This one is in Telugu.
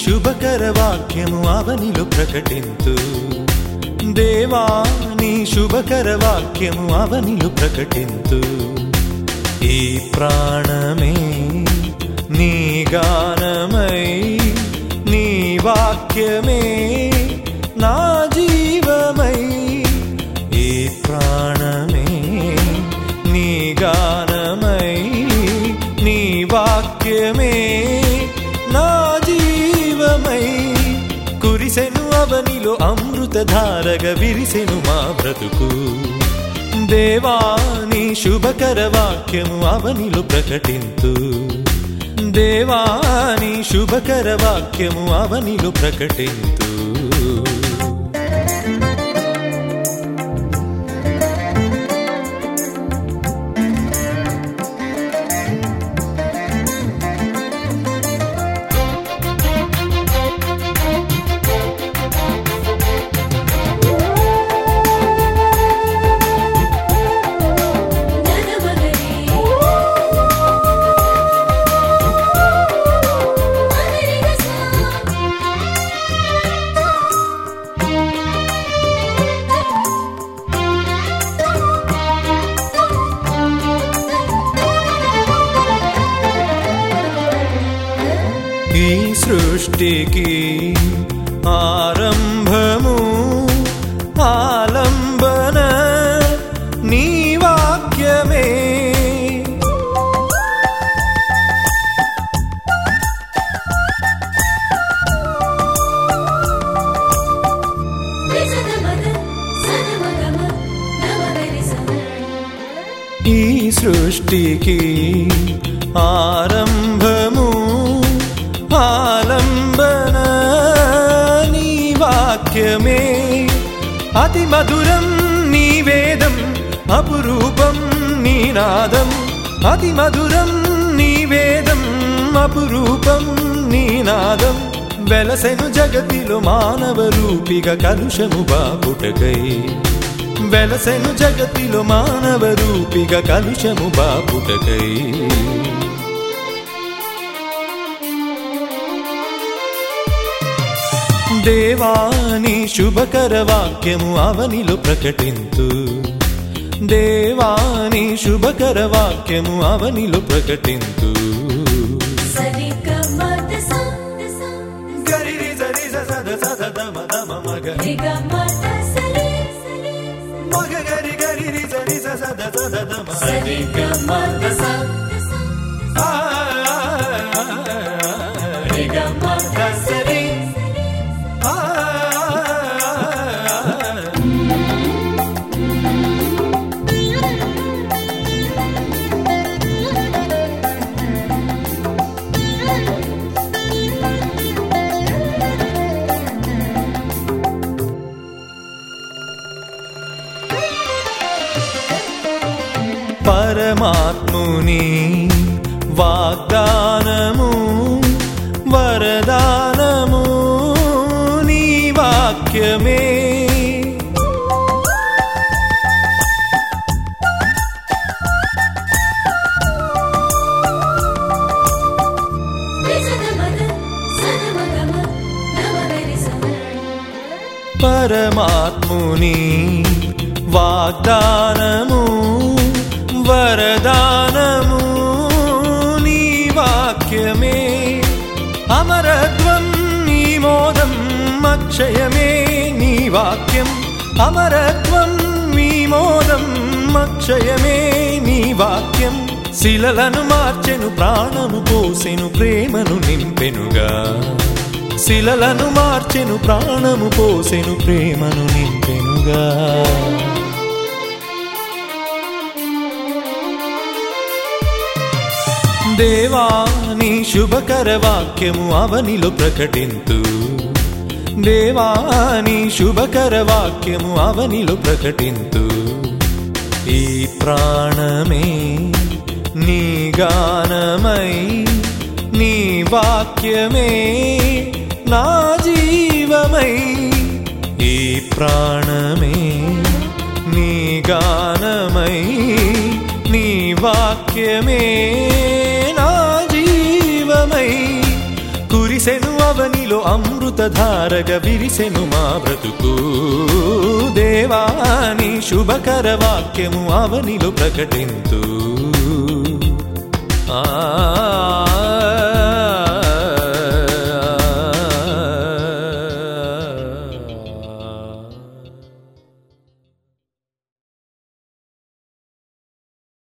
శుభకర వాక్యము అవనిలో ప్రకటింతు దేవా నీ శుభకర వాక్యము అవనిలో ప్రకటింతు ఈ ప్రాణమే నీ గానమై నీ వాక్యమే నా జీవమై ఈ ప్రాణమే నీ గానమై నీ వాక్యమే నా జీవమై కురిసెను అవనిలో అమృతధారగా విరిసెను మా బ్రతుకు దేవా నీ శుభకర వాక్యము అవనిలో ప్రకటింతు దేవా నీ శుభకర వాక్యము అవనిలో ప్రకటింతు ననమగరి మగరిగస ఈ సృష్టికి ఆరంభము ఆలంబన నీ వాక్యమే విసనమద సనమగమ నమగరిస ఈ సృష్టికి ఆరంభము ఆలంబన నీ వాక్యమే అతి మధురం నీ వేదం అపురూపం నీ నాదం అతి మధురం నీ వేదం అపురూపం నీ నాదం వెలసెను జగతిలో మానవ రూపిగా కలుషము బాపుటకై వెలసెను జగతిలో మానవ రూపిగా కలుషము బాపుటకై దేవాని శుభకర వాక్యము అవనిలో ప్రకటింతు దేవాని శుభకర వాక్యము అవనిలో ప్రకటింతు సరిగమద సంద గరిరి జరి జ సద సద దమ దమ మగ రిగమద సరి సరి మగ గరి గరిరి జరి జ సద సద దమ సరిగమద సంద ఆ, రిగమద సరి ఆ, పరమాత్ముని వాగ్దానము వరదానము నీ వాక్యమే విసనమద సనమగమ నమగరిస పరమాత్ముని వాగ్దానము వరదానము నీ వాక్యమే అమరత్వం నీ మోదం అక్షయమే నీ వాక్యం అమరత్వం నీ మోదం అక్షయమే నీ వాక్యం శిలలను మార్చెను ప్రాణము పోసెను ప్రేమను నింపెనుగా శిలలను మార్చెను ప్రాణము పోసెను ప్రేమను నింపెనుగా దేవా నీ శుభకర వాక్యము అవనిలో ప్రకటింతు దేవా నీ శుభకర వాక్యము అవనిలో ప్రకటింతు ఈ ప్రాణమే నీ గానమై నీ వాక్యమే నా జీవమై ఈ ప్రాణమే నీ గానమై నీ వాక్యమే నా జీవమై కురిసెను అవనిలో అమృతధారగా విరిసెను మా బ్రతుకు దేవాని శుభకర వాక్యము అవనిలో ప్రకటింతు ఆ